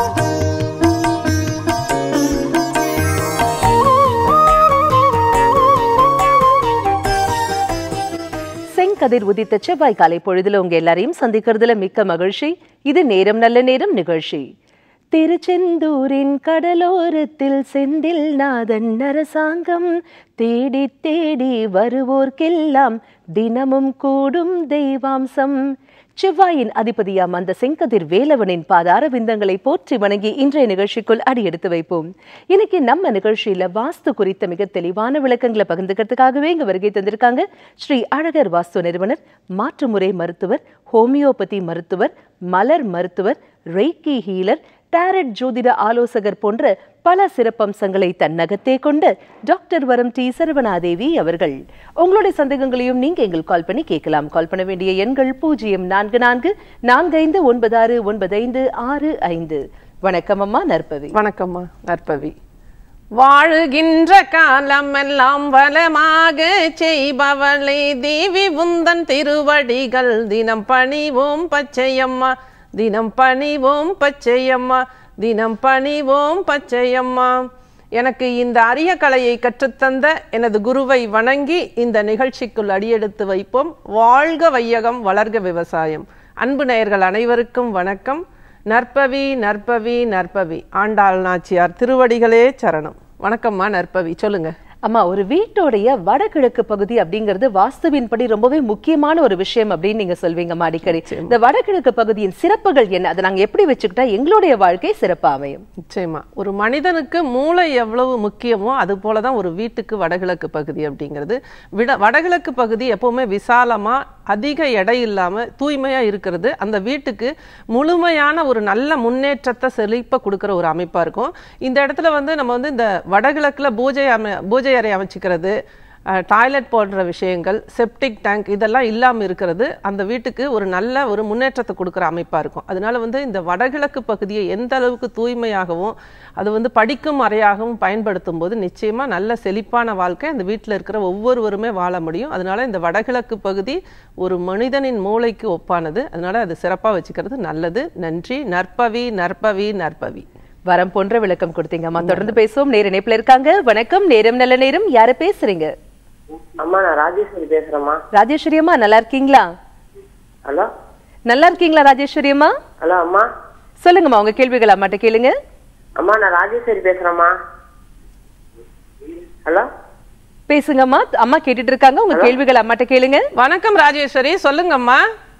செங்கதிர் உதித்த செவ்வாய் காலை பொழுதுல உங்க எல்லாரையும் சந்திக்கிறதுல மிக்க மகிழ்ச்சி இது நேரம் நல்ல நேரம் நிகழ்ச்சி திருச்செந்தூரின் கடலோரத்தில் செந்தில் நாதன் அரசாங்கம் தேடி தேடி வருவோர்க்கெல்லாம் தினமும் கூடும் தெய்வாம்சம் செவ்வாயின் அதிபதியாம் அந்த செங்கதிர் வேலவனின் பாதார விந்தங்களை போற்றி வணங்கி இன்றைய நிகழ்ச்சிக்குள் அடியெடுத்து வைப்போம் இன்னைக்கு நம்ம நிகழ்ச்சியில வாஸ்து குறித்த மிக தெளிவான விளக்கங்களை பகிர்ந்துக்கிறதுக்காகவே இங்க வருகை தந்திருக்காங்க ஸ்ரீ அழகர் வாஸ்து நிறுவனர் மாற்றுமுறை மருத்துவர் ஹோமியோபதி மருத்துவர் மலர் மருத்துவர் ரெய்கி ஹீலர் டாரட் ஜோதிட ஆலோசகர் போன்ற பல சிறப்பம்சங்களை தன்னகத்தே கொண்ட டாக்டர் வரம் டி சரவணாதேவி அவர்கள் உங்களுடைய சந்தேகங்களையும் நீங்க எங்கள் கால் பண்ணி கேட்கலாம் கால் பண்ண வேண்டிய எண்கள் பூஜ்ஜியம் நான்கு நான்கு நான்கு ஐந்து ஒன்பது ஆறு ஒன்பது ஐந்து ஆறு ஐந்து வணக்கம் அம்மா நற்பவி வணக்கம்மா நற்பவி வாழுகின்ற காலமெல்லாம் வளமாக செய்பவளே தேவி உந்தன் திருவடிகள் தினம் பணிவோம் பச்சையம்மா தினம் பணிவோம் பச்சையம்மா தினம் பணிவோம் பச்சையம்மா எனக்கு இந்த அரிய கலையை கற்றுத்தந்த எனது குருவை வணங்கி இந்த நிகழ்ச்சிக்குள் அடியெடுத்து வைப்போம் வாழ்க வையகம் வளர்க விவசாயம் அன்பு நேயர்கள் அனைவருக்கும் வணக்கம் நற்பவி நற்பவி நற்பவி ஆண்டாள் நாச்சியார் திருவடிகளே சரணம் வணக்கம்மா நற்பவி சொல்லுங்க அம்மா ஒரு வீட்டோடைய வடகிழக்கு பகுதி அப்படிங்கிறது வாஸ்துவின்படி ரொம்பவே முக்கியமான ஒரு விஷயம் அப்படின்னு நீங்க சொல்வீங்கம்மா அடிக்கடி இந்த வடகிழக்கு பகுதியின் சிறப்புகள் என்ன அதை நாங்க எப்படி வச்சுக்கிட்டா எங்களுடைய வாழ்க்கை சிறப்பா அமையும் நிச்சயமா ஒரு மனிதனுக்கு மூளை எவ்வளவு முக்கியமோ அது போல தான் ஒரு வீட்டுக்கு வடகிழக்கு பகுதி அப்படிங்கிறது விட வடகிழக்கு பகுதி எப்பவுமே விசாலமா அதிக எடை இல்லாம தூய்மையா இருக்கிறது அந்த வீட்டுக்கு முழுமையான ஒரு நல்ல முன்னேற்றத்தை செழிப்ப கொடுக்கிற ஒரு அமைப்பா இருக்கும் இந்த இடத்துல வந்து நம்ம வந்து இந்த வடகிழக்குல பூஜை அமை பூஜை அறை அமைச்சிக்கிறது டாய்லெட் போன்ற விஷயங்கள் செப்டிக் டேங்க் இதெல்லாம் இல்லாமல் இருக்கிறது அந்த வீட்டுக்கு ஒரு நல்ல ஒரு முன்னேற்றத்தை கொடுக்குற அமைப்பாக இருக்கும் அதனால வந்து இந்த வடகிழக்கு பகுதியை எந்த அளவுக்கு தூய்மையாகவும் அது வந்து படிக்கும் அறையாகவும் பயன்படுத்தும் போது நிச்சயமாக நல்ல செழிப்பான வாழ்க்கை அந்த வீட்டில் இருக்கிற ஒவ்வொருவருமே வாழ முடியும் அதனால இந்த வடகிழக்கு பகுதி ஒரு மனிதனின் மூளைக்கு ஒப்பானது அதனால அது சிறப்பாக வச்சுக்கிறது நல்லது நன்றி நற்பவி நற்பவி நற்பவி வரம் போன்ற விளக்கம் கொடுத்தீங்கம்மா தொடர்ந்து பேசுவோம் நேர இணைப்புல இருக்காங்க வணக்கம் நேரம் நல்ல நேரம் யாரு பேசுறீங்க அம்மா நான் ராஜேஸ்வரி பேசுறேம்மா ராஜேஸ்வரி அம்மா நல்லா இருக்கீங்களா ஹலோ நல்லா இருக்கீங்களா ராஜேஸ்வரி அம்மா ஹலோ அம்மா சொல்லுங்கம்மா உங்க கேள்விகள் அம்மாட்ட கேளுங்க அம்மா நான் ராஜேஸ்வரி பேசுறேம்மா ஹலோ பேசுங்கம்மா அம்மா கேட்டுட்டு இருக்காங்க உங்க கேள்விகள் அம்மாட்ட கேளுங்க வணக்கம் ராஜேஸ்வரி சொல்லுங்கம்மா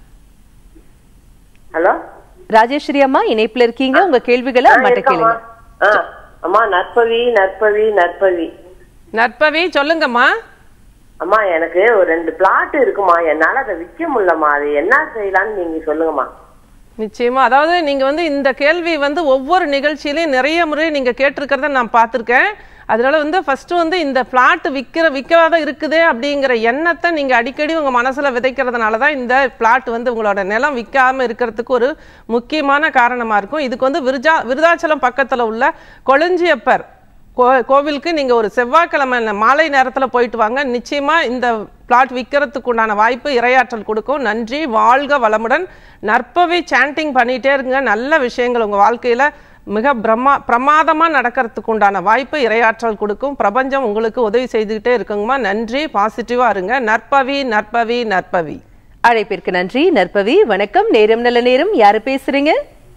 ஹலோ ராஜேஸ்வரி அம்மா இணைப்புல இருக்கீங்க உங்க கேள்விகளை ஆ, அம்மாட்ட இருக்கம்மா. கேளுங்க ஆ, அம்மா நற்பவி நற்பவி நற்பவி நற்பவி சொல்லுங்கம்மா அம்மா எனக்கு ஒரு ரெண்டு பிளாட் இருக்குமா என்னால அதை விற்க முடியலம்மா அது என்ன செய்யலாம்னு நீங்க சொல்லுங்கம்மா நிச்சயமா அதாவது நீங்க வந்து இந்த கேள்வி வந்து ஒவ்வொரு நிகழ்ச்சியிலையும் நிறைய முறை நீங்க கேட்டிருக்கிறத நான் பார்த்திருக்கேன் அதனால வந்து ஃபர்ஸ்ட் வந்து இந்த பிளாட் விற்கிற விற்காத இருக்குது அப்படிங்கிற எண்ணத்தை நீங்க அடிக்கடி உங்க மனசுல விதைக்கிறதுனால தான் இந்த பிளாட் வந்து உங்களோட நிலம் விற்காம இருக்கிறதுக்கு ஒரு முக்கியமான காரணமா இருக்கும் இதுக்கு வந்து விருஜா விருதாச்சலம் பக்கத்துல உள்ள கொளஞ்சியப்பர் கோ கோவிலுக்கு நீங்கள் ஒரு செவ்வாய்க்கிழமை ந- மாலை நேரத்தில் போயிட்டு வாங்க நிச்சயமாக இந்த பிளாட் விற்கிறதுக்கு உண்டான வாய்ப்பு இரையாற்றல் கொடுக்கும் நன்றி வாழ்க வளமுடன் நற்பவி சாண்டிங் பண்ணிகிட்டே இருங்க நல்ல விஷயங்கள் உங்கள் வாழ்க்கையில் மிக பிரம்மா பிரமாதமாக நடக்கிறதுக்கு உண்டான வாய்ப்பு இரையாற்றல் கொடுக்கும் பிரபஞ்சம் உங்களுக்கு உதவி செய்துக்கிட்டே இருக்குங்கம்மா நன்றி பாசிட்டிவாக இருங்க நற்பவி நற்பவி நற்பவி அழைப்பிற்கு நன்றி நற்பவி வணக்கம் நேரம் நல்ல நேரம் யாரு பேசுறீங்க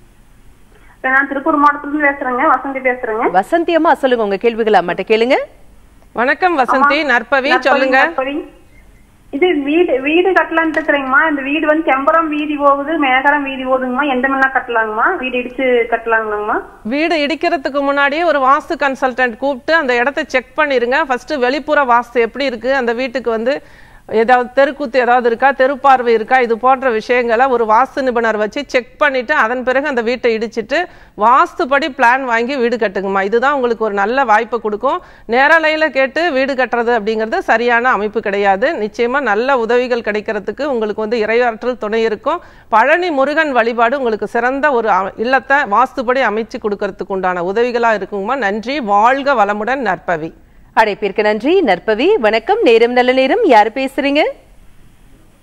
நான் திருப்பூர் மாவட்டத்துல இருந்து பேசுறேங்க வசந்தி பேசுறேங்க வசந்தி அம்மா சொல்லுங்க உங்க கேள்விகளை அம்மாட்ட கேளுங்க வணக்கம் வசந்தி நற்பவி நற்பவி, சொல்லுங்க நற்பவி. இது வீடு வீடு கட்டலான்ட்டு இருக்கிறேங்கம்மா இந்த வீடு வந்து செம்பரம் வீதி போகுது மேகரம் வீதி போகுதுங்கம்மா எந்த மண்ணா கட்டலாங்கம்மா வீடு இடிச்சு கட்டலாங்களாங்கம்மா வீடு இடிக்கிறதுக்கு முன்னாடியே ஒரு வாஸ்து கன்சல்டன்ட் கூப்பிட்டு அந்த இடத்த செக் பண்ணிருங்க ஃபர்ஸ்ட் வெளிப்புற வாஸ்து எப்படி இருக்கு அந்த வீட்டுக்கு வந்து ஏதாவது தெருக்கூத்து ஏதாவது இருக்கா தெருப்பார்வை இருக்கா இது போன்ற விஷயங்களை ஒரு வாஸ்து நிபுணர் வச்சு செக் பண்ணிட்டு அதன் பிறகு அந்த வீட்டை இடிச்சிட்டு வாஸ்துப்படி பிளான் வாங்கி வீடு கட்டுங்கம்மா இதுதான் உங்களுக்கு ஒரு நல்ல வாய்ப்பு கொடுக்கும் நேரலையில் கேட்டு வீடு கட்டுறது அப்படிங்கிறது சரியான அமைப்பு கிடையாது நிச்சயமா நல்ல உதவிகள் கிடைக்கிறதுக்கு உங்களுக்கு வந்து இறையாற்றல் துணை இருக்கும் பழனி முருகன் வழிபாடு உங்களுக்கு சிறந்த ஒரு அ- இல்லத்தை வாஸ்துப்படி அமைச்சு கொடுக்கறதுக்கு உண்டான உதவிகளா இருக்குங்கம்மா நன்றி வாழ்க வளமுடன் நற்பவி அழைப்பிற்கு நன்றி நற்பவி வணக்கம் நேரம் நல்ல நேரம் யார் பேசுறீங்க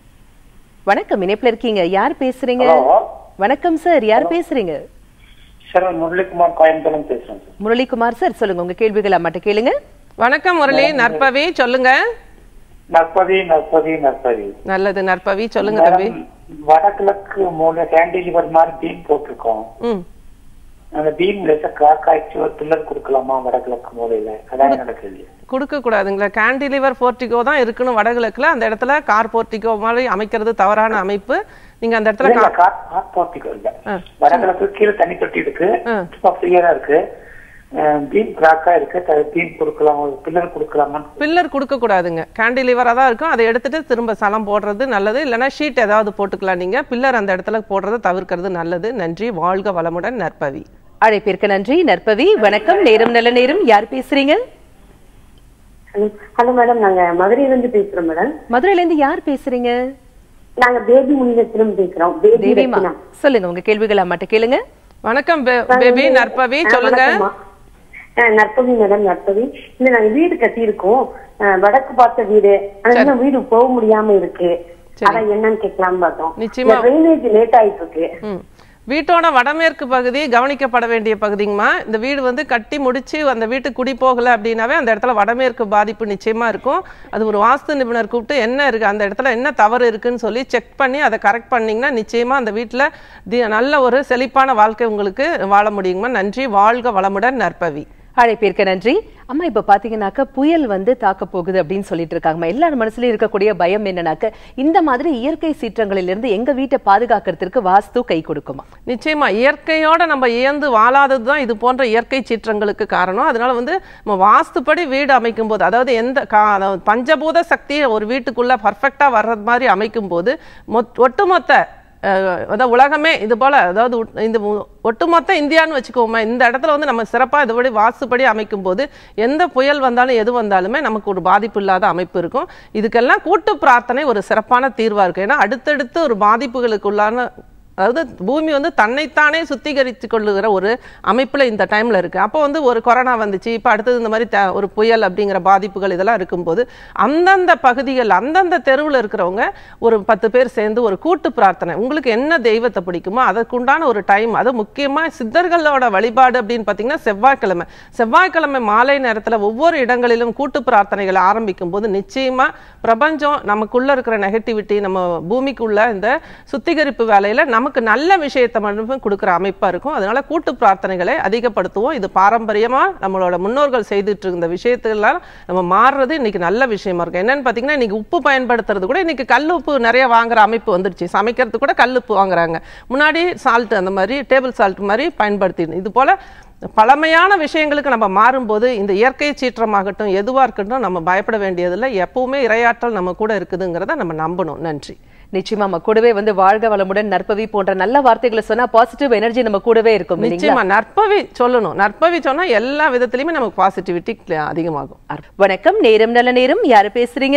வணக்கம் இணைப்புல இருக்கீங்க யார் பேசுறீங்க வணக்கம் சார் யார் பேசுறீங்க சார் முரளிக்குமார் கோயம்புத்தூர்ல பேசுறேன் சார் முரளிக்குமார் சார் சொல்லுங்க உங்க கேள்விகள் அம்மாட்ட கேளுங்க வணக்கம் முரளி நற்பவி சொல்லுங்க நற்பதி நற்பதி நற்பதி நல்லது நற்பவி சொல்லுங்க தம்பி மேடம், வடகிழக்கு மூணு கேண்டிலிவர் மாதிரி பீம் போட்டிருக்கோம் ம் அந்த பீம் லேசா கிராக் ஆயிடுச்சு ஒரு பில்லர் கொடுக்கலாமா வடகிழக்கு மூலையில அதான் என்னோட கேள்வி கொடுக்க கூடாதுங்களா கேண்டிலிவர் போர்ட்டிகோ தான் இருக்கணும் வடகிழக்குல அந்த இடத்துல கார் போர்ட்டிகோ மாதிரி அமைக்கிறது தவறான அமைப்பு நீங்க அந்த இடத்துல இல்ல கா- கார் கார் போர்ட்டிகோ இல்ல ஆ. வடகிழக்கு கீழே தண்ணி தொட்டி இருக்கு ஆ. சும்மா ஃப்ரீயா இருக்கு பீம் கிராக்கா இருக்கு பீம் கொடுக்கலாம் ஒரு பில்லர் கொடுக்கலாமான்னு பில்லர் கொடுக்க கூடாதுங்க கேண்டிலிவரா தான் இருக்கும் அதை எடுத்துட்டு திரும்ப சலம் போடுறது நல்லது இல்லைன்னா ஷீட் ஏதாவது போட்டுக்கலாம் நீங்க பில்லர் அந்த இடத்துல போடுறதை தவிர்க்கிறது நல்லது நன்றி வாழ்க வளமுடன் நற்பவி அழைப்பிற்கு நன்றி நற்பவி வணக்கம் நேரம் நல்ல நேரம் யார் பேசுறீங்க ஹலோ மேடம் நாங்க மதுரையில இருந்து பேசுறோம் மேடம் மதுரையில இருந்து யார் பேசுறீங்க நாங்க பேபி முனிரத்தினம் பேசுறோம் பேபி தேவிமா ரத்னா. சொல்லுங்க உங்க கேள்விகள் அம்மாட்ட கேளுங்க வணக்கம் பே- பேபி நற்பவி ஆ, சொல்லுங்க வணக்கம்மா. ஆ, நற்பவி மேடம் நற்பவி இந்த நாங்க வீடு கட்டியிருக்கோம் ஆ, வடக்கு பார்த்த வீடு ஆனா இன்னும் வீடு போக முடியாம இருக்கு அதான் என்னன்னு கேட்கலாம்னு பார்த்தோம் நிச்சயமா. ட்ரைனேஜ் லேட் ஆயிட்டு இருக்கு ம். வீட்டோட வடமேற்கு பகுதி கவனிக்கப்பட வேண்டிய பகுதிங்கம்மா இந்த வீடு வந்து கட்டி முடிச்சு அந்த வீட்டுக்கு குடி போகல அப்படின்னாவே அந்த இடத்துல வடமேற்கு பாதிப்பு நிச்சயமா இருக்கும் அது ஒரு வாஸ்து நிபுணர் கூப்பிட்டு என்ன இருக்கு அந்த இடத்துல என்ன தவறு இருக்குன்னு சொல்லி செக் பண்ணி அதை கரெக்ட் பண்ணீங்கன்னா நிச்சயமா அந்த வீட்டுல தி- நல்ல ஒரு செழிப்பான வாழ்க்கை உங்களுக்கு வாழ முடியுங்கம்மா நன்றி வாழ்க வளமுடன் நற்பவி அழைப்பிற்கு நன்றி அம்மா இப்ப பாத்தீங்கன்னாக்க புயல் வந்து தாக்க போகுது அப்படின்னு சொல்லிட்டு இருக்காங்கம்மா எல்லார் மனசுலயும் இருக்கக்கூடிய பயம் என்னன்னாக்க இந்த மாதிரி இயற்கை சீற்றங்களிலிருந்து எங்க வீட்டை பாதுகாக்கிறதுக்கு வாஸ்து கை கொடுக்குமா நிச்சயமா இயற்கையோட நம்ம இயந்து வாழாதது தான் இது போன்ற இயற்கை சீற்றங்களுக்கு காரணம் அதனால வந்து நம்ம வாஸ்துப்படி வீடு அமைக்கும் போது அதாவது எந்த கா அதாவது பஞ்சபூத சக்தியை ஒரு வீட்டுக்குள்ள பர்ஃபெக்டா வர்றது மாதிரி அமைக்கும் போது மொத் ஒட்டுமொத்த அஹ், அதாவது உலகமே இது போல அதாவது உட்- இந்த மு- ஒட்டுமொத்த இந்தியான்னு வச்சுக்கோமே இந்த இடத்துல வந்து நம்ம சிறப்பாக இதுபடி வாஸ்துப்படி அமைக்கும் போது எந்த புயல் வந்தாலும் எது வந்தாலுமே நமக்கு ஒரு பாதிப்பு இல்லாத அமைப்பு இருக்கும் இதுக்கெல்லாம் கூட்டு பிரார்த்தனை ஒரு சிறப்பான தீர்வா இருக்கு ஏன்னா அடுத்தடுத்து ஒரு பாதிப்புகளுக்குள்ளான அதாவது பூமி வந்து தன்னைத்தானே சுத்திகரித்து கொள்ளுகிற ஒரு அமைப்புல இந்த டைம்ல இருக்கு அப்போ வந்து ஒரு கொரோனா வந்துச்சு இப்போ அடுத்தது இந்த மாதிரி த- ஒரு புயல் அப்படிங்கிற பாதிப்புகள் இதெல்லாம் இருக்கும்போது அந்தந்த பகுதிகள் அந்தந்த தெருவில் இருக்கிறவங்க ஒரு பத்து பேர் சேர்ந்து ஒரு கூட்டு பிரார்த்தனை உங்களுக்கு என்ன தெய்வத்தை பிடிக்குமோ அதற்குண்டான ஒரு டைம் அது முக்கியமா சித்தர்களோட வழிபாடு அப்படின்னு பார்த்தீங்கன்னா செவ்வாய்க்கிழமை செவ்வாய்க்கிழமை மாலை நேரத்துல ஒவ்வொரு இடங்களிலும் கூட்டு பிரார்த்தனைகளை ஆரம்பிக்கும் போது நிச்சயமா பிரபஞ்சம் நமக்குள்ள இருக்கிற நெகட்டிவிட்டி நம்ம பூமிக்குள்ள இந்த சுத்திகரிப்பு வேலையில நமக்கு நல்ல விஷயத்தை மட்டும் கொடுக்குற அமைப்பா இருக்கும் அதனால கூட்டு பிரார்த்தனைகளை அதிகப்படுத்துவோம் இது பாரம்பரியமா நம்மளோட முன்னோர்கள் செய்துட்டு இருந்த விஷயத்துலாம் நம்ம மாறுறது இன்னைக்கு நல்ல விஷயமா இருக்கும் என்னன்னு பாத்தீங்கன்னா இன்னைக்கு உப்பு பயன்படுத்துறது கூட இன்னைக்கு கல் உப்பு நிறைய வாங்குற அமைப்பு வந்துருச்சு சமைக்கிறதுக்கு கூட கல் உப்பு வாங்குறாங்க முன்னாடி சால்ட் அந்த மாதிரி டேபிள் சால்ட் மாதிரி பயன்படுத்தி இது போல பழமையான விஷயங்களுக்கு நம்ம மாறும்போது இந்த இயற்கை சீற்றமாகட்டும் எதுவா இருக்கட்டும் நம்ம பயப்பட வேண்டியதில்லை எப்பவுமே இரையாற்றல் நம்ம கூட இருக்குதுங்கிறத நம்ம நம்பணும் நன்றி நிச்சயமா நம்ம கூடவே வந்து வாழ்க வளமுடன் நற்பவி போன்ற நல்ல வார்த்தைகளை சொன்னா பாசிட்டிவ் எனர்ஜி நம்ம கூடவே இருக்கும் இல்லைங்களா நிச்சயமா நற்பவி சொல்லணும் நற்பவி சொன்னா எல்லா விதத்திலயுமே நமக்கு பாசிட்டிவிட்டி அதிகமாகும் வணக்கம் நேரம் நல்ல நேரம் யாரு பேசுறீங்க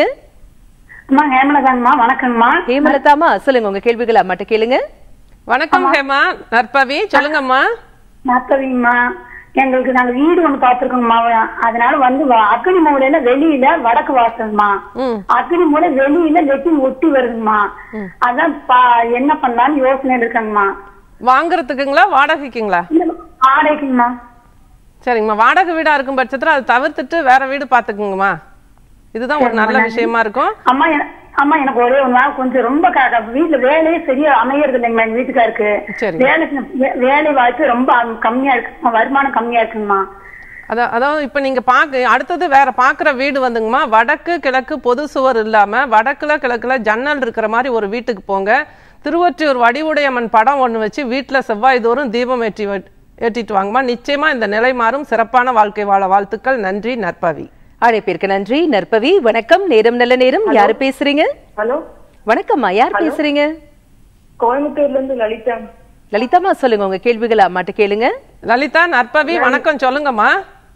அம்மா ஹேமலதாங்கம்மா வணக்கங்கம்மா ஹேமலதாமா சொல்லுங்க உங்க கேள்விகள் அம்மாட்ட கேளுங்க வணக்கம் ஹேமா நற்பவி சொல்லுங்கம்மா நாத்தவிங்கம்மா எங்களுக்கு நாங்க வீடு ஒண்ணு பாத்துருக்கோங்கம்மா அதனால வந்து வ- அக்னி மூலையில வெளியில வடக்கு வாசல்மா ம். அக்னி மூலை வெளியில லெட்டின் ஒட்டி வருதுங்கம்மா அதான் பா- என்ன பண்ணலாம்னு யோசனை இருக்காங்கம்மா வாங்குறதுக்குங்களா வாடகைக்குங்களா இந்த ஆடைக்குங்கம்மா சரிங்கம்மா வாடகை வீடா இருக்கும் பட்சத்துல அதை தவிர்த்துட்டு வேற வீடு பாத்துக்குங்கம்மா இதுதான் ஒரு நல்ல விஷயமா இருக்கும் அம்மா என- அம்மா எனக்கு ஒரே ஒரு நாள் கொஞ்சம் ரொம்ப க- க- வீட்டுல வேலையே சரியா அமையறது இல்லைங்கம்மா எங்க வீட்டுக்காருக்கு சரி. வேலை வே- வேலை வாய்ப்பு ரொம்ப அம்- கம்மியா இருக்குங்கம்மா வருமானம் கம்மியா இருக்குங்கம்மா அதான் அதாவது இப்ப நீங்க பாக்க அடுத்தது வேற பாக்குற வீடு வந்துங்கம்மா வடக்கு கிழக்கு பொது சுவர் இல்லாம வடக்குல கிழக்குல ஜன்னல் இருக்கிற மாதிரி ஒரு வீட்டுக்கு போங்க திருவொற்றியூர் வடிவுடையம்மன் படம் ஒண்ணு வச்சு வீட்டுல செவ்வாய் தோறும் தீபம் ஏற்றி வ- ஏற்றிட்டு வாங்கம்மா நிச்சயமா இந்த நிலை மாறும் சிறப்பான வாழ்க்கை வாழ வாழ்த்துக்கள் நன்றி நற்பவி அழைப்பிற்கு நன்றி நற்பவி வணக்கம் நேரம் நல்ல நேரம் யாரு பேசுறீங்க ஹலோ வணக்கம்மா யார் பேசுறீங்க கோயம்புத்தூர்ல இருந்து லலிதா லலிதாமா சொல்லுங்க உங்க கேள்விகளை அம்மாட்ட கேளுங்க லலிதா நற்பவி வணக்கம் சொல்லுங்கம்மா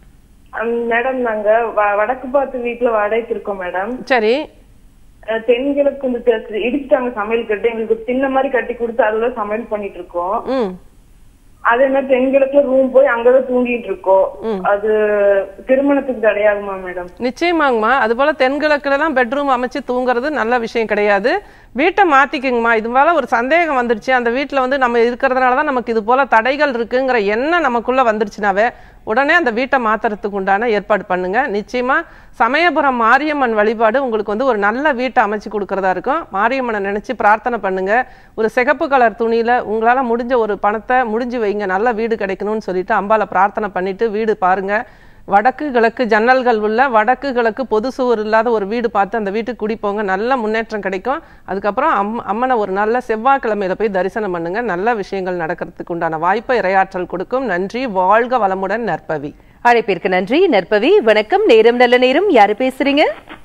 மேடம் நாங்க வ- வடக்கு பார்த்து வீட்டுல வாடகைக்கு இருக்கோம் மேடம் சரி அஹ் தென்கிழக்கு இந்த தெ- இடிச்சுட்டாங்க சமையல் கட்டு எங்களுக்கு தின்ன மாதிரி கட்டி கொடுத்து அதுல சமையல் பண்ணிட்டு இருக்கோம் ம் அதே மாதிரி தென்கிழக்குல ரூம் போய் அங்கதான் தூங்கிட்டு இருக்கோம் அது திருமணத்துக்கு தடையாகுமா மேடம் நிச்சயமாங்கம்மா அது போல தென்கிழக்குல தான் பெட்ரூம் அமைச்சு தூங்குறது நல்ல விஷயம் கிடையாது வீட்டை மாத்திக்கங்கம்மா இது மேல ஒரு சந்தேகம் வந்துருச்சு அந்த வீட்டில் வந்து நம்ம இருக்கிறதுனால தான் நமக்கு இது போல தடைகள் இருக்குங்கிற எண்ணம் நமக்குள்ள வந்துருச்சுனாவே உடனே அந்த வீட்டை மாத்துறதுக்கு உண்டான ஏற்பாடு பண்ணுங்க நிச்சயமா சமயபுரம் மாரியம்மன் வழிபாடு உங்களுக்கு வந்து ஒரு நல்ல வீட்டை அமைச்சு கொடுக்கறதா இருக்கும் மாரியம்மனை நினைச்சு பிரார்த்தனை பண்ணுங்க ஒரு சிகப்பு கலர் துணியில உங்களால முடிஞ்ச ஒரு பணத்தை முடிஞ்சு வைங்க நல்ல வீடு கிடைக்கணும்னு சொல்லிட்டு அம்பால பிரார்த்தனை பண்ணிட்டு வீடு பாருங்க வடக்கு கிழக்கு ஜன்னல்கள் உள்ள வடக்கு கிழக்கு பொது சுவர் இல்லாத ஒரு வீடு பார்த்து அந்த வீட்டுக்கு குடிப்போங்க நல்ல முன்னேற்றம் கிடைக்கும் அதுக்கப்புறம் அம் அம்மனை ஒரு நல்ல செவ்வாய்க்கிழமையில போய் தரிசனம் பண்ணுங்க நல்ல விஷயங்கள் நடக்கிறதுக்கு உண்டான வாய்ப்பை இரையாற்றல் கொடுக்கும் நன்றி வாழ்க வளமுடன் நற்பவி அழைப்பிற்கு நன்றி நற்பவி வணக்கம் நேரம் நல்ல நேரம் யாரு பேசுறீங்க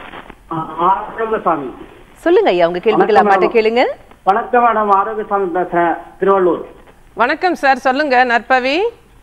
ஆரோக்கியசாமி சொல்லுங்க ஐயா உங்க கேள்விகள் அம்மாட்ட கேளுங்க வணக்கம் மேடம் ஆரோக்கியசாமி பேசுறேன் திருவள்ளூர் வணக்கம் சார் சொல்லுங்க நற்பவி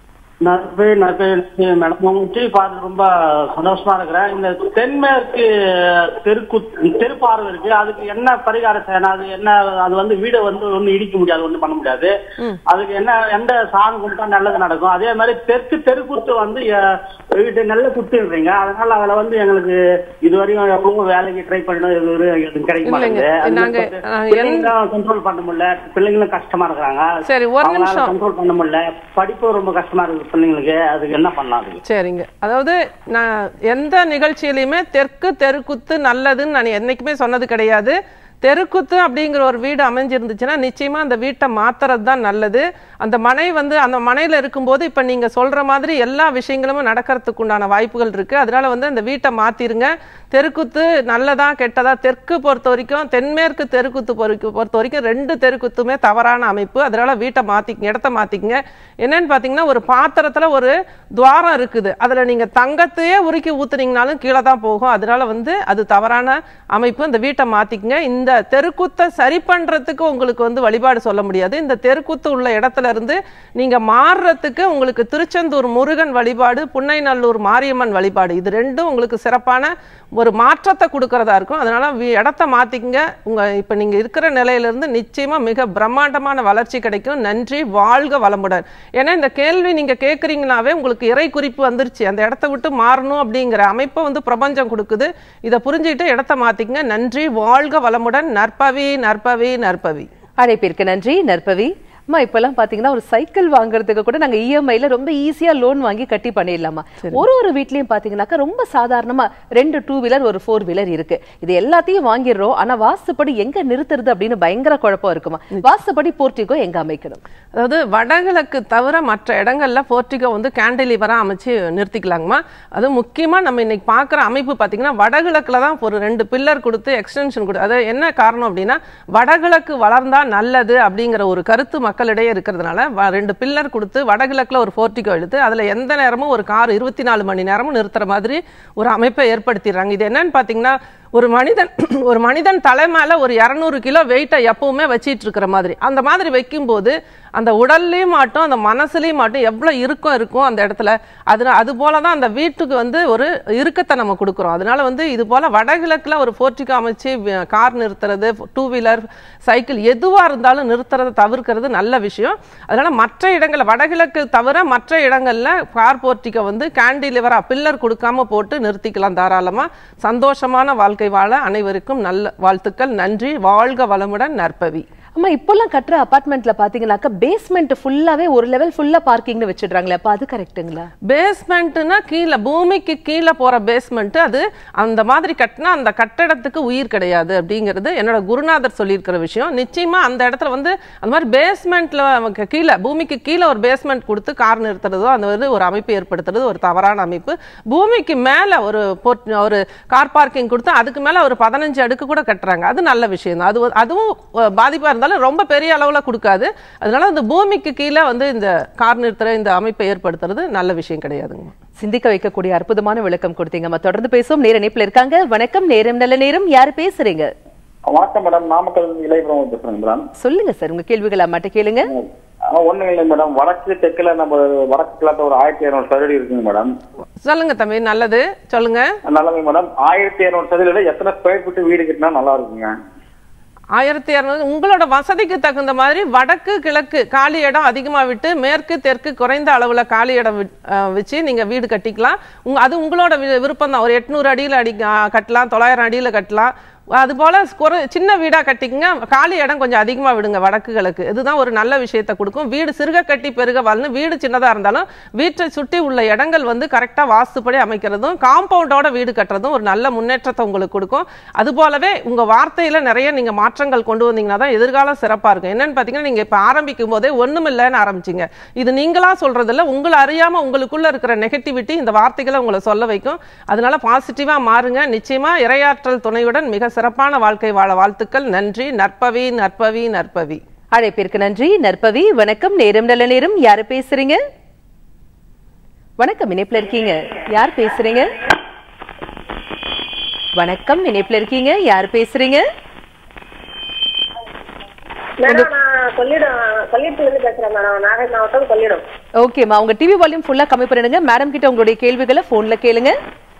நற்பே நற்பே மேடம் உங்க டிவி பார்த்து ரொம்ப சந்தோஷமா இருக்கிறேன் இந்த தென்மேற்கு தெருக்கு தெருப்பார்வை இருக்கு அதுக்கு என்ன பரிகாரம் செய்யணும் அது என்ன அது வந்து வீடை வந்து ஒன்றும் இடிக்க முடியாது ஒன்றும் பண்ண முடியாது அதுக்கு என்ன எந்த சாமி கும்பிட்டா நல்லது நடக்கும் அதே மாதிரி தெற்கு தெருக்குத்து வந்து அஹ், வீட்டு நல்ல குத்துன்றீங்க அதனால அதுல வந்து எங்களுக்கு இதுவரையும் எவ்வளவோ வேலைக்கு ட்ரை பண்ணணும் இது வரையும் எதுவும் கிடைக்க இல்லைங்க. மாட்டேங்குது நாங்க, அஹ், பிள்ளைங்களும் கண்ட்ரோல் பண்ண முடியல பிள்ளைங்களும் கஷ்டமா இருக்கிறாங்க சரி, ஒரு நிமிஷம். கண்ட்ரோல் பண்ண முடியல படிப்பு ரொம்ப கஷ்டமா இருக்கு பிள்ளைங்களுக்கு அதுக்கு என்ன பண்ணலாம் அதுக்கு சரிங்க அதாவது நான் எந்த நிகழ்ச்சியிலையுமே தெற்கு தெருக்குத்து நல்லதுன்னு நான் என்னைக்குமே சொன்னது கிடையாது தெருக்குத்து அப்படிங்கிற ஒரு வீடு அமைஞ்சிருந்துச்சுன்னா நிச்சயமா அந்த வீட்டை மாத்துறது தான் நல்லது அந்த மனை வந்து அந்த மனையில இருக்கும்போது இப்ப நீங்க சொல்ற மாதிரி எல்லா விஷயங்களும் நடக்கிறதுக்கு உண்டான வாய்ப்புகள் இருக்கு அதனால வந்து அந்த வீட்டை மாத்திருங்க தெருக்குத்து நல்லதா கெட்டதா தெற்கு பொறுத்த வரைக்கும் தென்மேற்கு தெருக்குத்து பொறுக்க- பொறுத்த வரைக்கும் ரெண்டு தெருக்குத்துமே தவறான அமைப்பு அதனால வீட்டை மாத்திக்கங்க இடத்த மாத்திக்கங்க என்னன்னு பாத்தீங்கன்னா ஒரு பாத்திரத்துல ஒரு துவாரம் இருக்குது அதுல நீங்க தங்கத்தையே உருக்கி ஊத்துனீங்கனாலும் கீழே தான் போகும் அதனால வந்து அது தவறான அமைப்பு இந்த வீட்டை மாத்திக்கங்க இந்த தெருக்குத்தை சரி பண்றதுக்கு உங்களுக்கு வந்து வழிபாடு சொல்ல முடியாது இந்த தெருக்குத்து உள்ள இடத்துல இருந்து நீங்க மாறுறதுக்கு உங்களுக்கு திருச்செந்தூர் முருகன் வழிபாடு புன்னைநல்லூர் மாரியம்மன் வழிபாடு இது ரெண்டும் உங்களுக்கு சிறப்பான ஒரு மாற்றத்தை கொடுக்கறதா இருக்கும் அதனால வீ- இடத்த மாத்திக்கங்க உங்க இப்ப நீங்க இருக்கிற நிலையில இருந்து நிச்சயமா மிக பிரம்மாண்டமான வளர்ச்சி கிடைக்கும் நன்றி வாழ்க வளமுடன் ஏன்னா இந்த கேள்வி நீங்க கேட்குறீங்கனாவே உங்களுக்கு இறை குறிப்பு வந்துருச்சு அந்த இடத்த விட்டு மாறணும் அப்படிங்கிற அமைப்பை வந்து பிரபஞ்சம் கொடுக்குது இதை புரிஞ்சுக்கிட்டு இடத்த மாத்திக்கங்க நன்றி வாழ்க வளமுடன் நற்பவி நற்பவி நற்பவி அழைப்பிற்கு நன்றி நற்பவி அம்மா இப்பெல்லாம் பாத்தீங்கன்னா ஒரு சைக்கிள் வாங்குறதுக்கு கூட நாங்க இஎம்ஐல ரொம்ப ஈஸியா லோன் வாங்கி கட்டி பண்ணிடலாமா ஒரு ஒரு வீட்லயும் பாத்தீங்கன்னாக்கா ரொம்ப சாதாரணமா ரெண்டு டூ வீலர் ஒரு ஃபோர் வீலர் இருக்கு இது எல்லாத்தையும் வாங்கிடுறோம் ஆனா வாஸ்துப்படி எங்க நிறுத்துறது அப்படின்னு பயங்கர குழப்பம் இருக்குமா வாஸ்துப்படி போர்ட்டிகோ எங்க அமைக்கணும் அதாவது வடகிழக்கு தவிர மற்ற இடங்கள்ல போர்ட்டிகோ வந்து கேண்டிலிவரா அமைச்சு நிறுத்திக்கலாங்கம்மா அது முக்கியமா நம்ம இன்னைக்கு பார்க்குற அமைப்பு பார்த்தீங்கன்னா வடகிழக்குல தான் ஒரு ரெண்டு பில்லர் கொடுத்து எக்ஸ்டென்ஷன் கொடு அது என்ன காரணம் அப்படின்னா வடகிழக்கு வளர்ந்தா நல்லது அப்படிங்கிற ஒரு கருத்து மக்களிடையே இருக்கிறதுனால வ- ரெண்டு பில்லர் கொடுத்து வடகிழக்குல ஒரு போர்ட்டிகோ எடுத்து அதுல எந்த நேரமும் ஒரு கார் இருபத்தி நாலு மணி நேரமும் நிறுத்துற மாதிரி ஒரு அமைப்பை ஏற்படுத்திடுறாங்க இது என்னன்னு பார்த்தீங்கன்னா ஒரு மனிதன் ஒரு மனிதன் தலை மேல ஒரு இரநூறு கிலோ வெயிட்டை எப்பவுமே வச்சிட்டு இருக்கிற மாதிரி அந்த மாதிரி வைக்கும்போது அந்த உடல்லையும் மாட்டும் அந்த மனசுலயும் மாட்டும் எவ்வளவு இறுக்கம் இருக்கும் அந்த இடத்துல அது அது போல தான் அந்த வீட்டுக்கு வந்து ஒரு இறுக்கத்தை நம்ம கொடுக்குறோம் அதனால வந்து இது போல வடகிழக்குல ஒரு போர்ட்டிகோ அமைச்சு வி- கார் நிறுத்துறது டூ வீலர் சைக்கிள் எதுவா இருந்தாலும் நிறுத்துறதை தவிர்க்கிறது நல்ல விஷயம் அதனால மற்ற இடங்கள்ல வடகிழக்கு தவிர மற்ற இடங்கள்ல கார் போர்ட்டிகோ வந்து கேண்டிலிவரா பில்லர் கொடுக்காம போட்டு நிறுத்திக்கலாம் தாராளமா சந்தோஷமான வாழ்க்கை வாழ அனைவருக்கும் நல்ல வாழ்த்துக்கள் நன்றி வாழ்க வளமுடன் நற்பவி அம்மா இப்பெல்லாம் கட்டுற அபார்ட்மெண்ட்ல பாத்தீங்கன்னாக்கா பேஸ்மெண்ட் ஃபுல்லாவே ஒரு லெவல் ஃபுல்லா பார்க்கிங்னு வச்சிடுறாங்களே அப்ப அது கரெக்ட்டுங்களா பேஸ்மெண்ட்னா கீழே பூமிக்கு கீழே போற பேஸ்மெண்ட் அது அந்த மாதிரி கட்டினா அந்த கட்டடத்துக்கு உயிர் கிடையாது அப்படிங்கிறது என்னோட குருநாதர் சொல்லியிருக்கிற விஷயம் நிச்சயமா அந்த இடத்துல வந்து அந்த மாதிரி பேஸ்மெண்ட்ல கீழே பூமிக்கு கீழே ஒரு பேஸ்மெண்ட் கொடுத்து கார் நிறுத்துறதோ அந்த வந்து ஒரு அமைப்பு ஏற்படுத்துறது ஒரு தவறான அமைப்பு பூமிக்கு மேல ஒரு port- ஒரு கார் பார்க்கிங் கொடுத்து அதுக்கு மேல ஒரு பதினஞ்சு அடுக்கு கூட கட்டுறாங்க அது நல்ல விஷயம் தான் அது ஒரு- அதுவும் அஹ், பாதிப்பா இருந்தாலும் ரொம்ப பெரிய அளவுல கொடுக்காது அதனால அந்த பூமிக்கு கீழே வந்து இந்த கார் நிறுத்துற இந்த அமைப்பை ஏற்படுத்துறது நல்ல விஷயம் கிடையாதுங்க சிந்திக்க வைக்கக்கூடிய அற்புதமான விளக்கம் கொடுத்தீங்கம்மா தொடர்ந்து பேசுவோம் நேர இணைப்புல இருக்காங்க வணக்கம் நேரம் நல்ல நேரம் யாரு பேசுறீங்க வணக்கம் மேடம் நாமக்கல் இளையபுரம் பேசுறேங்க மேடம் சொல்லுங்க சார் உங்க கேள்விகள் அம்மாட்ட கேளுங்க ஒண்ணும் இல்லை மேடம் வடக்கு தெற்குல நம்ம வடக்கு கிழக்கு ஒரு ஆயிரத்தி இருநூறு சதுரடி இருக்குங்க மேடம் சொல்லுங்க தம்பி நல்லது சொல்லுங்க நல்லதுங்க மேடம் ஆயிரத்தி இருநூறு சதுரடியில எத்தனை ஸ்கொயர் ஃபீட் வீடு கட்டினா நல்லா இருக்குங்க ஆயிரத்தி இரநூறு உங்களோட வசதிக்கு தகுந்த மாதிரி வடக்கு கிழக்கு காலி இடம் அதிகமாக விட்டு மேற்கு தெற்கு குறைந்த அளவில் காலி இடம் விட்- அஹ் வச்சு நீங்கள் வீடு கட்டிக்கலாம் உங்க அது உங்களோட வி- விருப்பம் தான் ஒரு எட்நூறு அடியில் அடி அஹ் கட்டலாம் தொள்ளாயிரம் அடியில் கட்டலாம் அது போல ஒரு சின்ன வீடா கட்டிக்கங்க காலி இடம் கொஞ்சம் அதிகமா விடுங்க வடக்குகளுக்கு இதுதான் ஒரு நல்ல விஷயத்தை கொடுக்கும் வீடு சிறுக கட்டி பெருக வாழ்னு வீடு சின்னதா இருந்தாலும் வீட்டை சுற்றி உள்ள இடங்கள் வந்து கரெக்டா வாஸ்துப்படி அமைக்கிறதும் காம்பவுண்டோட வீடு கட்டுறதும் ஒரு நல்ல முன்னேற்றத்தை உங்களுக்கு கொடுக்கும் அது போலவே உங்க வார்த்தையில நிறைய நீங்க மாற்றங்கள் கொண்டு வந்தீங்கன்னா தான் எதிர்காலம் சிறப்பா இருக்கும் என்னன்னு பாத்தீங்கன்னா நீங்க இப்ப ஆரம்பிக்கும் போதே ஒண்ணுமில்லைன்னு ஆரம்பிச்சீங்க இது நீங்களா சொல்றதில்ல உங்களை அறியாம உங்களுக்குள்ள இருக்கிற நெகட்டிவிட்டி இந்த வார்த்தைகளை உங்களை சொல்ல வைக்கும் அதனால பாசிட்டிவா மாறுங்க நிச்சயமா இரையாற்றல் துணையுடன் மிக சிறப்பான வாழ்க்கை வாழ வாழ்த்துக்கள் நன்றி நற்பவி நற்பவி நற்பவி அழைப்பிற்கு நன்றி நற்பவி வணக்கம் நேரம் நல்ல நேரம் யாரு பேசுறீங்க வணக்கம் இணைப்புல இருக்கீங்க யார் பேசுறீங்க வணக்கம் இணைப்புல இருக்கீங்க யார் பேசுறீங்க மேடம் நான் கொள்ளிடம் கொள்ளிடத்துல இருந்து பேசுறேன் மேடம் நாகை மாவட்டம் கொள்ளிடம் ஓகேம்மா உங்க டிவி வால்யூம் ஃபுல்லா கம்மி பண்ணிடுங்க மேடம் கிட்ட உங்களுடைய கேள்விகளை போன்ல கேளுங்க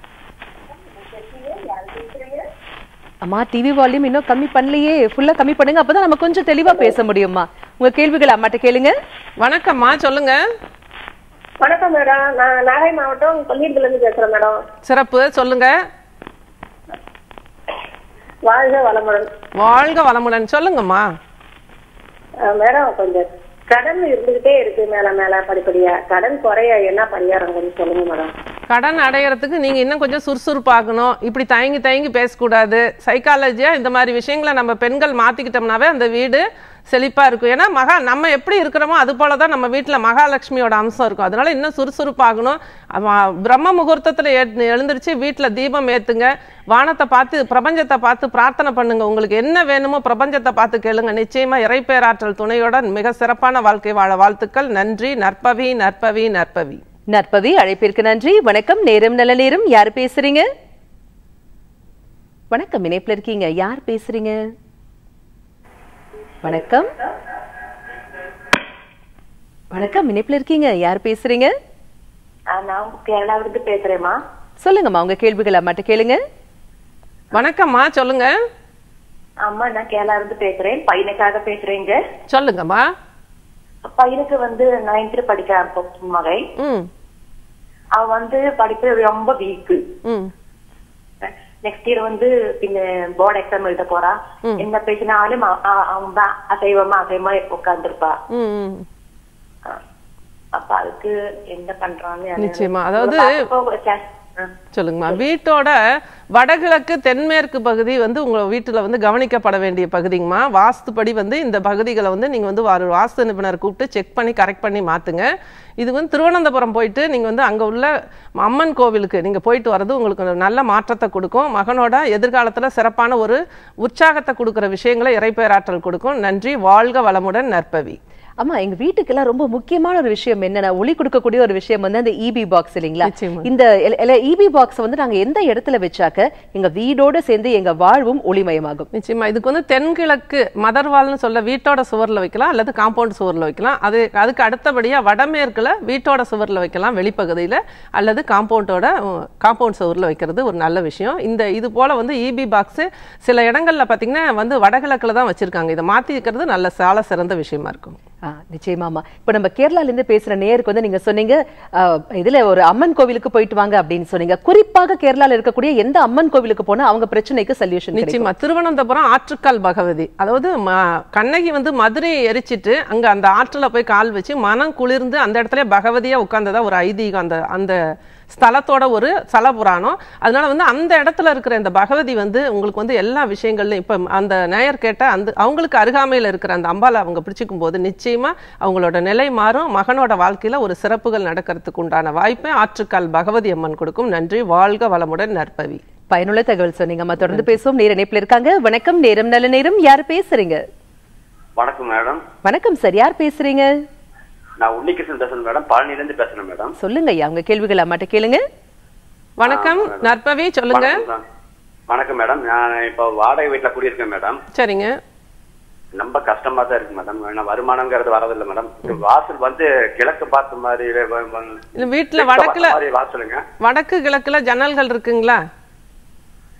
அம்மா டிவி வால்யூம் இன்னும் கம்மி பண்ணலையே ஃபுல்லா கம்மி பண்ணுங்க அப்பதான் நம்ம கொஞ்சம் தெளிவா பேச முடியும்மா உங்க கேள்விகளை அம்மாட்ட கேளுங்க வணக்கம்மா சொல்லுங்க வணக்கம் மேடம் நான் நாகை மாவட்டம் கொள்ளிடத்துல இருந்து பேசுறேன் மேடம் சிறப்பு சொல்லுங்க வாழ்க வளமுடன் வாழ்க வளமுடன் சொல்லுங்கம்மா அஹ் மேடம் கொஞ்சம் கடன் இருந்துகிட்டே இருக்கு மேல மேல படிப்படியா கடன் குறைய என்ன பரிகாரம் கொஞ்சம் சொல்லுங்க மேடம் கடன் அடையறதுக்கு நீங்க இன்னும் கொஞ்சம் சுறுசுறுப்பாகணும் இப்படி தயங்கி தயங்கி பேசக்கூடாது சைக்காலஜியா இந்த மாதிரி விஷயங்களை நம்ம பெண்கள் மாத்திக்கிட்டோம்னாவே அந்த வீடு செழிப்பா இருக்கும் ஏன்னா மகா நம்ம எப்படி இருக்கிறோமோ அது போல தான் நம்ம வீட்டுல மகாலட்சுமியோட அம்சம் இருக்கும் அதனால இன்னும் சுறுசுறுப்பாகணும் அவ- பிரம்ம முகூர்த்தத்துல எ- எழுந்திருச்சு வீட்டுல தீபம் ஏத்துங்க வானத்தை பார்த்து பிரபஞ்சத்தை பார்த்து பிரார்த்தனை பண்ணுங்க உங்களுக்கு என்ன வேணுமோ பிரபஞ்சத்தை பார்த்து கேளுங்க நிச்சயமா இறைப்பேராற்றல் துணையோட மிக சிறப்பான வாழ்க்கை வாழ வாழ்த்துக்கள் நன்றி நற்பவி நற்பவி நற்பவி நற்பவி அழைப்பிற்கு நன்றி வணக்கம் நேரம் நல்ல நேரம் யார் பேசுறீங்க வணக்கம் இணைப்புல இருக்கீங்க யார் பேசுறீங்க வணக்கம் வணக்கம் இணைப்புல இருக்கீங்க யார் பேசுறீங்க நான் கேரளாவில இருந்து பேசுறேம்மா சொல்லுங்கம்மா உங்க கேள்விகளை அம்மாட்ட கேளுங்க வணக்கம்மா சொல்லுங்க அம்மா நான் கேரளா இருந்து பேசுறேன் பையனுக்காக பேசுறேங்க சொல்லுங்கம்மா பையனுக்கு வந்து நைன்த் படிக்க மகை ம் அவன் வந்து படிப்பு ரொம்ப வீக்கு ம் நெக்ஸ்ட் இயர் வந்து பின்ன போர்டு எக்ஸாம் எழுத போறா என்ன பேசினாலும் அவ- அவ- அவன் தான் அசைவமா அசைவமா உட்கார்ந்துருப்பா ம் ம் அப்ப அதுக்கு என்ன பண்றான்னு நிச்சயமா. அதாவது- பாப்பா சே- ஆ. சொல்லுங்கம்மா வீட்டோட வடகிழக்கு தென்மேற்கு பகுதி வந்து உங்க வீட்டுல வந்து கவனிக்கப்பட வேண்டிய பகுதிங்கம்மா வாஸ்துப்படி வந்து இந்த பகுதிகளை வந்து நீங்க வந்து ஒரு வாஸ்து நிபுணர் கூப்பிட்டு செக் பண்ணி கரெக்ட் பண்ணி மாத்துங்க இது வந்து திருவனந்தபுரம் போயிட்டு நீங்க வந்து அங்க உள்ள அம்மன் கோவிலுக்கு நீங்க போயிட்டு வர்றது உங்களுக்கு ஒரு நல்ல மாற்றத்தை கொடுக்கும் மகனோட எதிர்காலத்துல சிறப்பான ஒரு உற்சாகத்தை கொடுக்கிற விஷயங்களை இறைப்பேராற்றல் கொடுக்கும் நன்றி வாழ்க வளமுடன் நற்பவி அம்மா எங்க வீட்டுக்கெல்லாம் ரொம்ப முக்கியமான ஒரு விஷயம் என்னன்னா ஒளி கொடுக்கக்கூடிய ஒரு விஷயம் வந்து அந்த இபி பாக்ஸ் இல்லைங்களா நிச்சயமா. இந்த இபி பாக்ஸ் வந்து நாங்க எந்த இடத்துல வச்சாக்க எங்க வீடோட சேர்ந்து எங்க வாழ்வும் ஒளிமயமாகும் நிச்சயமா இதுக்கு வந்து தென்கிழக்கு மதர்வால்னு சொல்ல வீட்டோட சுவர்ல வைக்கலாம் அல்லது காம்பவுண்ட் சுவர்ல வைக்கலாம் அது அதுக்கு அடுத்தபடியா வடமேற்குல வீட்டோட சுவர்ல வைக்கலாம் வெளிப்பகுதியில அல்லது காம்பவுண்டோட காம்பவுண்ட் சுவர்ல வைக்கிறது ஒரு நல்ல விஷயம் இந்த இது போல வந்து இபி பாக்ஸ் சில இடங்கள்ல பாத்தீங்கன்னா வந்து வடகிழக்குல தான் வச்சிருக்காங்க இதை மாத்தி வைக்கிறது நல்ல சால சிறந்த விஷயமா இருக்கும் ஆ, நிச்சயமாமா இப்ப நம்ம கேரளால இருந்து பேசுற நேருக்கு வந்து நீங்க சொன்னீங்க ஆ, இதுல ஒரு அம்மன் கோவிலுக்கு போயிட்டு வாங்க அப்படின்னு சொன்னீங்க குறிப்பாக கேரளால இருக்கக்கூடிய எந்த அம்மன் கோவிலுக்கு போனா அவங்க பிரச்சனைக்கு சொல்யூஷன் நிச்சயமா திருவனந்தபுரம் ஆற்றுக்கால் பகவதி அதாவது ம- கண்ணகி வந்து மதுரையை எரிச்சிட்டு அங்க அந்த ஆற்றுல போய் கால் வச்சு மனம் குளிர்ந்து அந்த இடத்துல பகவதியா உட்கார்ந்ததா ஒரு ஐதீகம் அந்த அந்த ஸ்தலத்தோட ஒரு ஸ்தல புராணம் அதனால வந்து அந்த இடத்துல இருக்கிற இந்த பகவதி வந்து உங்களுக்கு வந்து எல்லா விஷயங்கள்லையும் இப்ப அந்த நேயர் கேட்ட அந்த அவங்களுக்கு அருகாமையில இருக்கிற அந்த அம்பாலை அவங்க பிடிச்சிக்கும் போது நிச்சயமா அவங்களோட நிலை மாறும் மகனோட வாழ்க்கையில ஒரு சிறப்புகள் நடக்கிறதுக்கு உண்டான வாய்ப்பை ஆற்றுக்கால் பகவதி அம்மன் கொடுக்கும் நன்றி வாழ்க வளமுடன் நற்பவி பயனுள்ள தகவல் சொன்னீங்கம்மா தொடர்ந்து பேசுவோம் நேர இணைப்புல இருக்காங்க வணக்கம் நேரம் நல்ல நேரம் யார் பேசுறீங்க வணக்கம் மேடம் வணக்கம் சார் யார் பேசுறீங்க நான் உன்னிகிருஷ்ணன் பேசுறேன் மேடம் பழனியிலிருந்து பேசுறேன் மேடம் சொல்லுங்க ஐயா உங்க கேள்விகள் அம்மாட்ட கேளுங்க வணக்கம் நற்பவி சொல்லுங்க வணக்கம் மேம். வணக்கம் மேடம் நான் இப்போ வாடகை வீட்டுல குடியிருக்கேன் மேடம் சரிங்க ரொம்ப கஷ்டமா தான் இருக்கு மேடம் ஏன்னா வருமானங்கிறது வரதில்லை மேடம் இந்த வாசல் வந்து கிழக்கு பார்த்த மாதிரி வ- வ- இல்ல வீட்டுல தெற்க பார்த்த வடக்குல மாதிரி வாசலுங்க வடக்கு கிழக்குல ஜன்னல்கள் இருக்குங்களா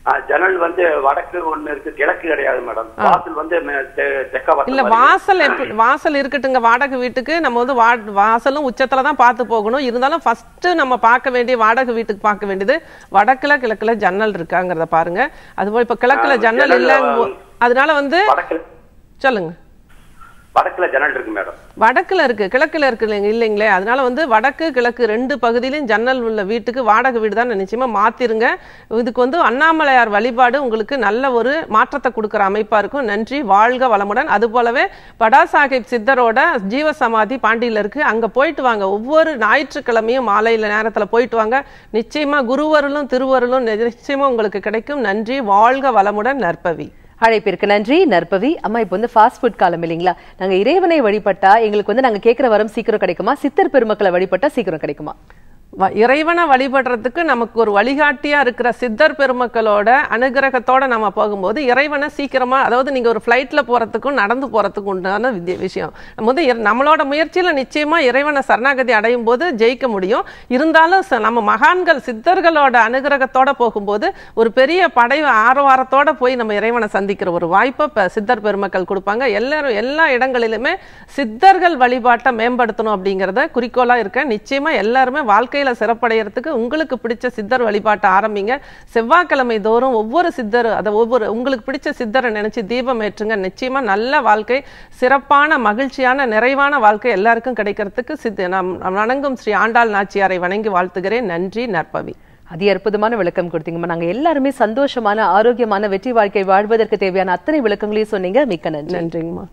ஆ, ஜன்னல் வந்து வடக்கு ஒண்ணு இருக்கு கிழக்கு கிடையாது மேடம் வாசல் வந்து மே- தெ- தெக்க வாசல் இல்ல மாதிரி. வாசல் எப்படி வாசல் இருக்கட்டுங்க வாடகை வீட்டுக்கு நம்ம வந்து வா- வாசலும் உச்சத்துல தான் பார்த்து போகணும் இருந்தாலும் ஃபர்ஸ்ட் நம்ம பார்க்க வேண்டிய வாடகை வீட்டுக்கு பார்க்க வேண்டியது வடக்குல கிழக்குல ஜன்னல் இருக்காங்கிறத பாருங்க அதுபோல் இப்ப கிழக்குல ஆ, ஜன்னல் ஜன்னல்ல இல்ல அதனால வந்து வடக்கு சொல்லுங்க வடக்குல ஜன்னல் இருக்கு மேடம் வடக்குல இருக்கு கிழக்குல இருக்கு இல்லைங்க இல்லைங்களே அதனால வந்து வடக்கு கிழக்கு ரெண்டு பகுதியிலும் ஜன்னல் உள்ள வீட்டுக்கு வாடகை வீடு தான் நிச்சயமா மாத்திருங்க இதுக்கு வந்து அண்ணாமலையார் வழிபாடு உங்களுக்கு நல்ல ஒரு மாற்றத்தை கொடுக்குற அமைப்பா இருக்கும் நன்றி வாழ்க வளமுடன் அது போலவே படா சாஹிப் சித்தரோட ஜீவ சமாதி பாண்டியில இருக்கு அங்க போயிட்டு வாங்க ஒவ்வொரு ஞாயிற்றுக்கிழமையும் மாலையில நேரத்துல போயிட்டு வாங்க நிச்சயமா குருவருளும் திருவருளும் நிச்சயமா உங்களுக்கு கிடைக்கும் நன்றி வாழ்க வளமுடன் நற்பவி அழைப்பிற்கு நன்றி நற்பவி அம்மா இப்போ வந்து ஃபாஸ்ட் ஃபுட் காலம் இல்லைங்களா நாங்க இறைவனை வழிபட்டா எங்களுக்கு வந்து நாங்க கேட்கிற வரம் சீக்கிரம் கிடைக்குமா சித்தர் பெருமக்களை வழிபட்டா சீக்கிரம் கிடைக்குமா வ- இறைவனை வழிபடுறதுக்கு நமக்கு ஒரு வழிகாட்டியா இருக்கிற சித்தர் பெருமக்களோட அனுகிரகத்தோட நம்ம போகும்போது இறைவனை சீக்கிரமா அதாவது நீங்க ஒரு ஃப்ளைட்ல போறதுக்கும் நடந்து போறதுக்கும் உண்டான வித்திய- விஷயம் நம்ம வந்து இற- நம்மளோட முயற்சியில நிச்சயமா இறைவனை சரணாகதி அடையும் போது ஜெயிக்க முடியும் இருந்தாலும் ச- நம்ம மகான்கள் சித்தர்களோட அனுகிரகத்தோட போகும்போது ஒரு பெரிய படை ஆரவாரத்தோட போய் நம்ம இறைவனை சந்திக்கிற ஒரு வாய்ப்பை இப்ப சித்தர் பெருமக்கள் கொடுப்பாங்க எல்லாரும் எல்லா இடங்களிலுமே சித்தர்கள் வழிபாட்டை மேம்படுத்தணும் அப்படிங்கிறத குறிக்கோளா இருக்க நிச்சயமா எல்லாருமே வாழ்க்கையில சிறப்படைகிறதுக்கு உங்களுக்கு பிடிச்ச சித்தர் வழிபாட்டை ஆரம்பிங்க செவ்வாய்க்கிழமை தோறும் ஒவ்வொரு சித்தர் அதை ஒவ்வொரு உங்களுக்கு பிடிச்ச சித்தரை நினைச்சு தீபம் ஏற்றுங்க நிச்சயமா நல்ல வாழ்க்கை சிறப்பான மகிழ்ச்சியான நிறைவான வாழ்க்கை எல்லாருக்கும் கிடைக்கிறதுக்கு சித்த நாம் நாம் வணங்கும் ஸ்ரீ ஆண்டாள் நாச்சியாரை வணங்கி வாழ்த்துகிறேன் நன்றி நற்பவி அதி அற்புதமான விளக்கம் கொடுத்தீங்கம்மா நாங்க எல்லாருமே சந்தோஷமான ஆரோக்கியமான வெற்றி வாழ்க்கை வாழ்வதற்கு தேவையான அத்தனை விளக்கங்களையும் சொன்னீங்க மிக்க நன்றி நன்றிங்கம்மா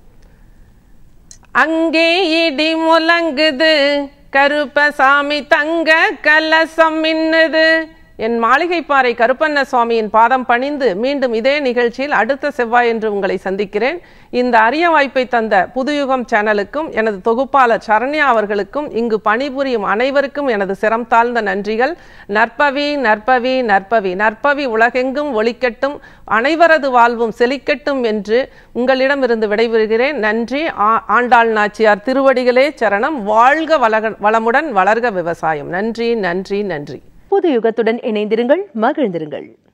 அங்கே இடி முழங்குது கருப்பசாமி தங்க கலசம் மின்னுது என் மாளிகைப்பாறை கருப்பண்ண சுவாமியின் பாதம் பணிந்து மீண்டும் இதே நிகழ்ச்சியில் அடுத்த செவ்வாய் என்று உங்களை சந்திக்கிறேன் இந்த அரிய வாய்ப்பை தந்த புதுயுகம் சேனலுக்கும் எனது தொகுப்பாளர் சரண்யா அவர்களுக்கும் இங்கு பணிபுரியும் அனைவருக்கும் எனது சிரம் தாழ்ந்த நன்றிகள் நற்பவி நற்பவி நற்பவி நற்பவி உலகெங்கும் ஒளிக்கட்டும் அனைவரது வாழ்வும் செழிக்கட்டும் என்று உங்களிடமிருந்து விடைபெறுகிறேன் நன்றி ஆ- ஆண்டாள் நாச்சியார் திருவடிகளே சரணம் வாழ்க வளக வளமுடன் வளர்க விவசாயம் நன்றி நன்றி நன்றி புது யுகத்துடன் இணைந்திருங்கள் மகிழ்ந்திருங்கள்